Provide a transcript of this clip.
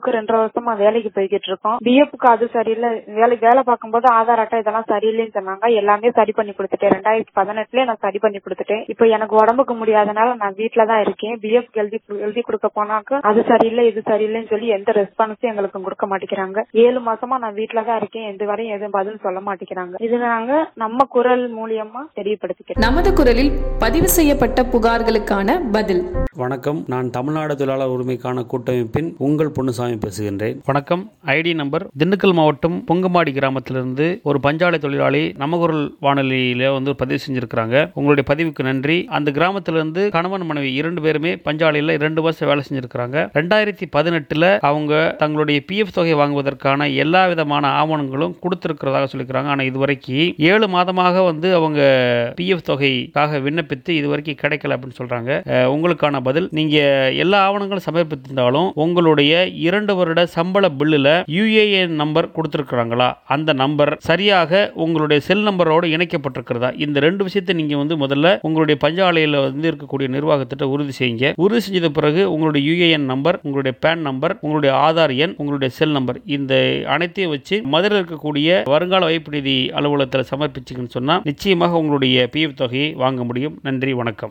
ரெண்டரை வருஷமா வேலைக்கு போய்கிட்டு இருக்கோம் பிஎஃப்க்கு அது சரியில்லை வேலை வேலை பார்க்கும்போது ஆதார் அட்டை இதெல்லாம் சரியில்லைன்னு சொன்னாங்க எல்லாமே சரி பண்ணி கொடுத்துட்டேன் ரெண்டாயிரத்தி பதினெட்டுலயே நான் சரி பண்ணி கொடுத்துட்டேன் இப்போ எனக்கு உடம்புக்கு முடியாதனால நான் வீட்டுல தான் இருக்கேன் பிஎஃப் எழுதி எழுதி கொடுக்க போனாக்க அது சரியில்லை இது சரியில்லைன்னு சொல்லி எந்த ரெஸ்பான்ஸும் எங்களுக்கு கொடுக்க மாட்டேங்கிறாங்க ஏழு மாசமா நான் வீட்டுல தான் இருக்கேன் எந்த வரையும் எதுவும் பதில் சொல்ல மாட்டேங்கிறாங்க இது நாங்க நம்ம குரல் மூலியமா தெரியப்படுத்திக்கிறோம் நமது குரலில் பதிவு செய்யப்பட்ட புகார்களுக்கான பதில் வணக்கம் நான் தமிழ்நாடு தொழிலாளர் உரிமைக்கான கூட்டமைப்பின் உங்கள் பொன்னுசாமி பேசுகின்றேன் வணக்கம் ஐடி நம்பர் திண்டுக்கல் மாவட்டம் பொங்கமாடி கிராமத்திலிருந்து ஒரு பஞ்சாலை தொழிலாளி நமகுரல் வானொலியில வந்து பதிவு செஞ்சிருக்கிறாங்க உங்களுடைய பதிவுக்கு நன்றி அந்த கிராமத்திலிருந்து கணவன் மனைவி இரண்டு பேருமே பஞ்சாலையில் இரண்டு வருஷம் வேலை செஞ்சிருக்கிறாங்க ரெண்டாயிரத்தி பதினெட்டுல அவங்க தங்களுடைய பிஎஃப் தொகை வாங்குவதற்கான எல்லா விதமான ஆவணங்களும் கொடுத்திருக்கிறதாக சொல்லிக்கிறாங்க ஆனால் இதுவரைக்கும் ஏழு மாதமாக வந்து அவங்க பிஎஃப் தொகைக்காக விண்ணப்பித்து இதுவரைக்கும் கிடைக்கல அப்படின்னு சொல்றாங்க அஹ், உங்களுக்கான பதில் நீங்க எல்லா ஆவணங்களும் சமர்ப்பித்திருந்தாலும் உங்களுடைய இரண்டு வருட சம்பள பில்லுல யுஏஎன் நம்பர் கொடுத்துருக்குறாங்களா அந்த நம்பர் சரியாக உங்களுடைய செல் நம்பரோடு இணைக்கப்பட்டிருக்கிறதா இந்த ரெண்டு விஷயத்தை நீங்க வந்து முதல்ல உங்களுடைய பஞ்சாலையில் வந்து இருக்கக்கூடிய நிர்வாகத்திட்ட உறுதி செய்யுங்க உறுதி செஞ்சத பிறகு உங்களுடைய யுஏஎன் நம்பர் உங்களுடைய பேன் நம்பர் உங்களுடைய ஆதார் எண் உங்களுடைய செல் நம்பர் இந்த அனைத்தையும் வச்சு மதுரையில் இருக்கக்கூடிய வருங்கால வைப்பு நிதி அலுவலகத்தில் சமர்ப்பிச்சிங்கன்னு சொன்னா நிச்சயமாக உங்களுடைய பிஎஃப் தொகையை வாங்க முடியும் நன்றி வணக்கம்